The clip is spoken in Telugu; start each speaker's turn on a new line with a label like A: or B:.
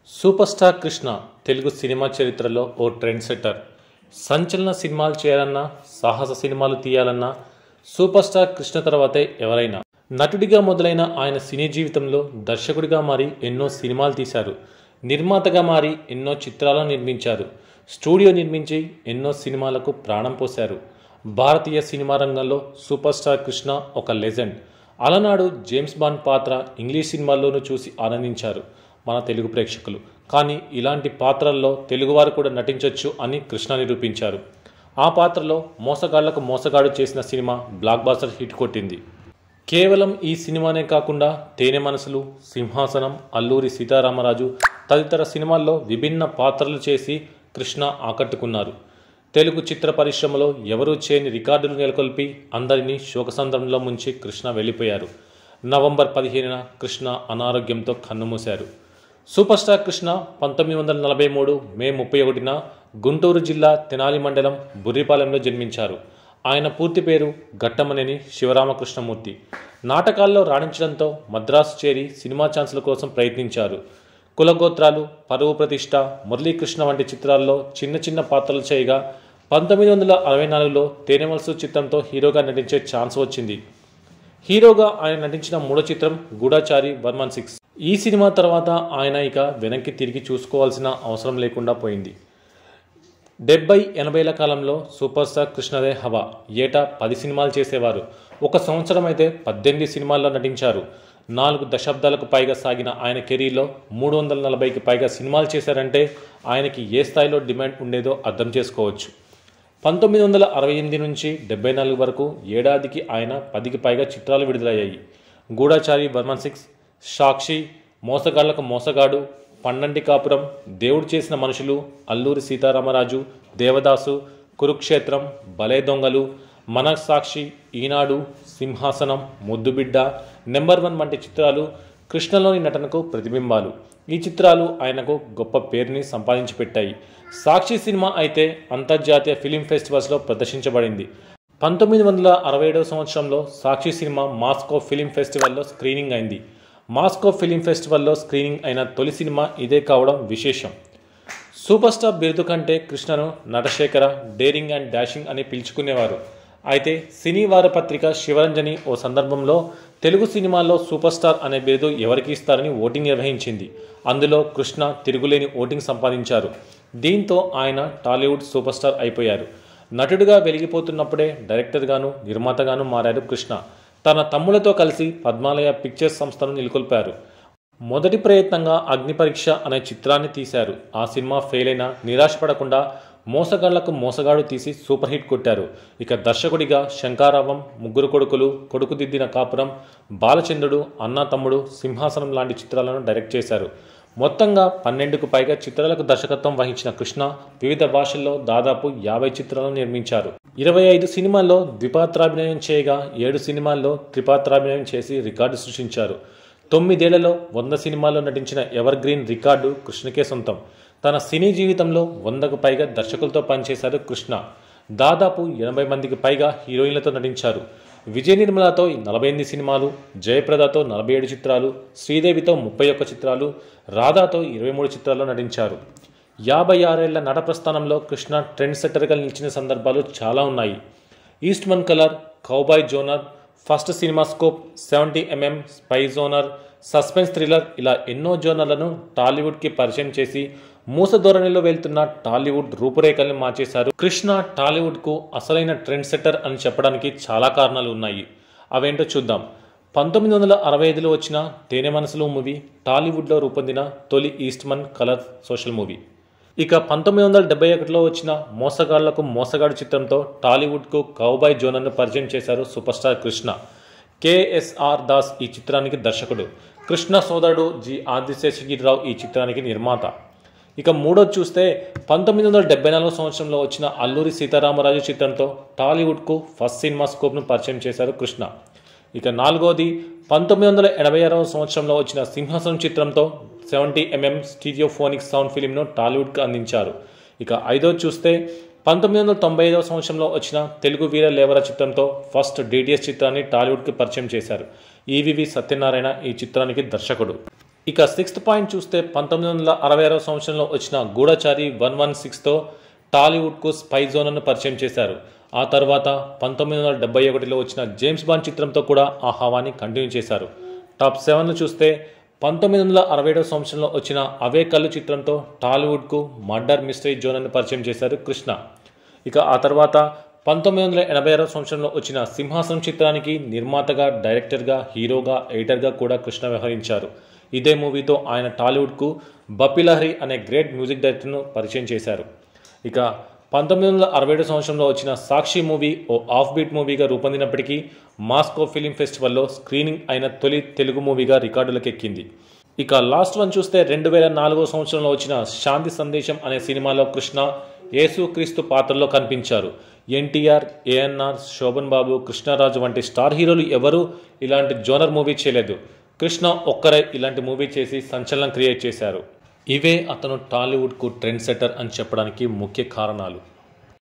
A: super star Krishna Telugu cinema చరిత్రలో ఓ ట్రెండ్ సెట్టర్ సంచలన సినిమాలు చేయాలన్నా సాహస సినిమాలు తీయాలన్నా సూపర్ స్టార్ కృష్ణ తర్వాతే ఎవరైనా నటుడిగా మొదలైన ఆయన సినీ జీవితంలో దర్శకుడిగా మారి ఎన్నో సినిమాలు తీశారు నిర్మాతగా మారి ఎన్నో చిత్రాలను నిర్మించారు స్టూడియో నిర్మించి ఎన్నో సినిమాలకు ప్రాణం పోశారు భారతీయ సినిమా రంగంలో సూపర్ స్టార్ కృష్ణ ఒక లెజెండ్ అలనాడు జేమ్స్ బాండ్ పాత్ర ఇంగ్లీష్ సినిమాల్లోనూ చూసి ఆనందించారు మన తెలుగు ప్రేక్షకులు కానీ ఇలాంటి పాత్రల్లో తెలుగువారు కూడా నటించవచ్చు అని కృష్ణ నిరూపించారు ఆ పాత్రలో మోసగాళ్లకు మోసగాడు చేసిన సినిమా బ్లాక్ బాస్టర్ హిట్ కొట్టింది కేవలం ఈ సినిమానే కాకుండా తేనె మనసులు సింహాసనం అల్లూరి సీతారామరాజు తదితర సినిమాల్లో విభిన్న పాత్రలు చేసి కృష్ణ ఆకట్టుకున్నారు తెలుగు చిత్ర పరిశ్రమలో ఎవరూ చేయని రికార్డులు నెలకొల్పి అందరినీ శోకసంద్రంలో ముంచి కృష్ణ వెళ్ళిపోయారు నవంబర్ పదిహేనున కృష్ణ అనారోగ్యంతో కన్నుమూశారు సూపర్ స్టార్ కృష్ణ పంతొమ్మిది వందల నలభై మూడు మే ముప్పై ఒకటిన గుంటూరు జిల్లా తెనాలి మండలం బుర్రిపాలెంలో జన్మించారు ఆయన పూర్తి పేరు ఘట్టమనేని శివరామకృష్ణమూర్తి నాటకాల్లో రాణించడంతో మద్రాసు చేరి సినిమా ఛాన్సుల కోసం ప్రయత్నించారు కులగోత్రాలు పరువు ప్రతిష్ట మురళీకృష్ణ వంటి చిత్రాల్లో చిన్న చిన్న పాత్రలు చేయగా పంతొమ్మిది వందల అరవై నాలుగులో తేనెమల్సు చిత్రంతో హీరోగా నటించే ఛాన్స్ వచ్చింది హీరోగా ఆయన నటించిన మూడో చిత్రం గూఢాచారి వన్ వన్ సిక్స్ ఈ సినిమా తర్వాత ఆయన ఇక వెనక్కి తిరిగి చూసుకోవాల్సిన అవసరం లేకుండా పోయింది డెబ్బై ఎనభైల కాలంలో సూపర్ స్టార్ కృష్ణదే హవా ఏటా పది సినిమాలు చేసేవారు ఒక సంవత్సరం అయితే పద్దెనిమిది సినిమాల్లో నటించారు నాలుగు దశాబ్దాలకు పైగా సాగిన ఆయన కెరీర్లో మూడు వందల నలభైకి పైగా సినిమాలు చేశారంటే ఆయనకి ఏ స్థాయిలో డిమాండ్ ఉండేదో అర్థం చేసుకోవచ్చు పంతొమ్మిది వందల అరవై ఎనిమిది నుంచి డెబ్బై నాలుగు వరకు ఏడాదికి ఆయన పదికి పైగా చిత్రాలు విడుదలయ్యాయి గూఢాచారి వన్ సిక్స్ సాక్షి మోసగాళ్లకు మోసగాడు పన్నంటి కాపురం దేవుడు చేసిన మనుషులు అల్లూరి సీతారామరాజు దేవదాసు కురుక్షేత్రం బలే దొంగలు మనస్సాక్షి ఈనాడు సింహాసనం ముద్దుబిడ్డ నెంబర్ వన్ వంటి చిత్రాలు కృష్ణలోని నటనకు ప్రతిబింబాలు ఈ చిత్రాలు ఆయనకు గొప్ప పేరుని సంపాదించి పెట్టాయి సాక్షి సినిమా అయితే అంతర్జాతీయ ఫిలిం ఫెస్టివల్స్లో ప్రదర్శించబడింది పంతొమ్మిది వందల అరవై ఏడవ సంవత్సరంలో సాక్షి సినిమా మాస్కో ఫిలిం ఫెస్టివల్లో స్క్రీనింగ్ అయింది మాస్కో ఫిలిం ఫెస్టివల్లో స్క్రీనింగ్ అయిన తొలి సినిమా ఇదే కావడం విశేషం సూపర్ స్టార్ బిరుదు కంటే కృష్ణను నటశేఖర డేరింగ్ అండ్ డాషింగ్ అని పిలుచుకునేవారు అయితే సినీ వారపత్రిక శివరంజని ఓ సందర్భంలో తెలుగు సినిమాల్లో సూపర్ స్టార్ అనే బిరుదు ఎవరికి ఇస్తారని ఓటింగ్ నిర్వహించింది అందులో కృష్ణ తిరుగులేని ఓటింగ్ సంపాదించారు దీంతో ఆయన టాలీవుడ్ సూపర్ స్టార్ అయిపోయారు నటుడిగా వెలిగిపోతున్నప్పుడే డైరెక్టర్గాను నిర్మాతగాను మారారు కృష్ణ తన తమ్ములతో కలిసి పద్మాలయ పిక్చర్స్ సంస్థను నెలకొల్పారు మొదటి ప్రయత్నంగా అగ్ని పరీక్ష అనే చిత్రాన్ని తీశారు ఆ సినిమా ఫెయిల్ అయినా నిరాశపడకుండా మోసగాళ్లకు మోసగాడు తీసి సూపర్ హిట్ కొట్టారు ఇక దర్శకుడిగా శంకారావం ముగ్గురు కొడుకులు కొడుకు దిద్దిన కాపురం బాలచంద్రుడు అన్నా తమ్ముడు సింహాసనం లాంటి చిత్రాలను డైరెక్ట్ చేశారు మొత్తంగా పన్నెండుకు పైగా చిత్రాలకు దర్శకత్వం వహించిన కృష్ణ వివిధ భాషల్లో దాదాపు యాభై చిత్రాలను నిర్మించారు ఇరవై ఐదు సినిమాల్లో ద్విపాత్రాభినయం చేయగా ఏడు సినిమాల్లో త్రిపాత్రాభినయం చేసి రికార్డు సృష్టించారు తొమ్మిదేళ్లలో వంద సినిమాల్లో నటించిన ఎవర్ గ్రీన్ రికార్డు కృష్ణకే సొంతం తన సినీ జీవితంలో వందకు పైగా దర్శకులతో పనిచేశారు కృష్ణ దాదాపు ఎనభై మందికి పైగా హీరోయిన్లతో నటించారు విజయ నిర్మలతో నలభై ఎనిమిది సినిమాలు జయప్రదతో నలభై ఏడు చిత్రాలు శ్రీదేవితో ముప్పై ఒక్క చిత్రాలు రాధాతో ఇరవై మూడు చిత్రాల్లో నటించారు యాభై ఆరేళ్ల నట ప్రస్థానంలో కృష్ణ ట్రెండ్ సెట్టర్గా నిలిచిన సందర్భాలు చాలా ఉన్నాయి Eastman colour cowboy genre first CinemaScope seventy MM spy genre suspense thriller ఇలా ఎన్నో జోనర్లను టాలీవుడ్కి పరిచయం చేసి మూస ధోరణిలో వెళ్తున్న టాలీవుడ్ రూపురేఖల్ని మార్చేశారు కృష్ణ టాలీవుడ్కు అసలైన ట్రెండ్ సెట్టర్ అని చెప్పడానికి చాలా కారణాలు ఉన్నాయి అవేంటో చూద్దాం పంతొమ్మిది వందల అరవై ఐదులో వచ్చిన తేనె మనసులు మూవీ టాలీవుడ్లో రూపొందిన తొలి ఈస్ట్మన్ కలర్ సోషల్ మూవీ ఇక పంతొమ్మిది వందల డెబ్బై ఒకటిలో వచ్చిన మోసగాళ్లకు మోసగాడు చిత్రంతో టాలీవుడ్కు కౌబాయ్ జోనర్ను పరిచయం చేశారు super star Krishna KSR Das ఈ చిత్రానికి దర్శకుడు కృష్ణ సోదరుడు జి ఆదిశేషగిరిరావు ఈ చిత్రానికి నిర్మాత ఇక మూడోది చూస్తే పంతొమ్మిది వందల డెబ్బై నాలుగో సంవత్సరంలో వచ్చిన అల్లూరి సీతారామరాజు చిత్రంతో టాలీవుడ్కు ఫస్ట్ సినిమా స్కోప్ను పరిచయం చేశారు కృష్ణ ఇక నాలుగోది పంతొమ్మిది వందల ఎనభై ఆరవ సంవత్సరంలో వచ్చిన సింహాసనం చిత్రంతో సెవెంటీ ఎంఎం స్టీరియోఫోనిక్ సౌండ్ ఫిలింను టాలీవుడ్కు అందించారు ఇక ఐదోది చూస్తే పంతొమ్మిది వందల తొంభై ఐదవ సంవత్సరంలో వచ్చిన తెలుగు వీర లేవర చిత్రంతో ఫస్ట్ డిటిఎస్ చిత్రాన్ని టాలీవుడ్కి పరిచయం చేశారు ఈవివి సత్యనారాయణ ఈ చిత్రానికి దర్శకుడు ఇక సిక్స్త్ పాయింట్ చూస్తే పంతొమ్మిది వందల అరవై ఆరో సంవత్సరంలో వచ్చిన గూఢచారి వన్ వన్ సిక్స్తో టాలీవుడ్కు స్పై జోన్ను పరిచయం చేశారు ఆ తర్వాత పంతొమ్మిది వందల డెబ్బై ఒకటిలో వచ్చిన జేమ్స్ బాండ్ చిత్రంతో కూడా ఆ హవాని కంటిన్యూ చేశారు టాప్ సెవెన్ చూస్తే పంతొమ్మిది వందల అరవై ఏడవ సంవత్సరంలో వచ్చిన అవే కళ్ళు చిత్రంతో టాలీవుడ్కు మర్డర్ మిస్టరీ జోనర్ని పరిచయం చేశారు కృష్ణ ఇక ఆ తర్వాత పంతొమ్మిది వందల ఎనభై ఆరో సంవత్సరంలో వచ్చిన సింహాసనం చిత్రానికి నిర్మాతగా డైరెక్టర్గా హీరోగా ఎడిటర్గా కూడా కృష్ణ వ్యవహరించారు ఇదే మూవీతో ఆయన టాలీవుడ్కు బప్పిలహరి అనే గ్రేట్ మ్యూజిక్ డైరెక్టర్ను పరిచయం చేశారు ఇక పంతొమ్మిది వందల అరవై ఏడు సంవత్సరంలో వచ్చిన సాక్షి మూవీ ఓ ఆఫ్ బీట్ మూవీగా రూపొందినప్పటికీ మాస్కో ఫిలిం ఫెస్టివల్లో స్క్రీనింగ్ అయిన తొలి తెలుగు మూవీగా రికార్డులకు ఎక్కింది ఇక లాస్ట్ వన్ చూస్తే రెండు వేల నాలుగో సంవత్సరంలో వచ్చిన శాంతి సందేశం అనే సినిమాలో కృష్ణ యేసుక్రీస్తు పాత్రలో కనిపించారు ఎన్టీఆర్ ఏఎన్ఆర్ శోభన్ బాబు కృష్ణరాజు వంటి స్టార్ హీరోలు ఎవరూ ఇలాంటి జోనర్ మూవీ చేయలేదు కృష్ణ ఒక్కరే ఇలాంటి మూవీ చేసి సంచలనం క్రియేట్ చేశారు ఇవే అతను టాలీవుడ్కు ట్రెండ్ సెటర్ అని చెప్పడానికి ముఖ్య కారణాలు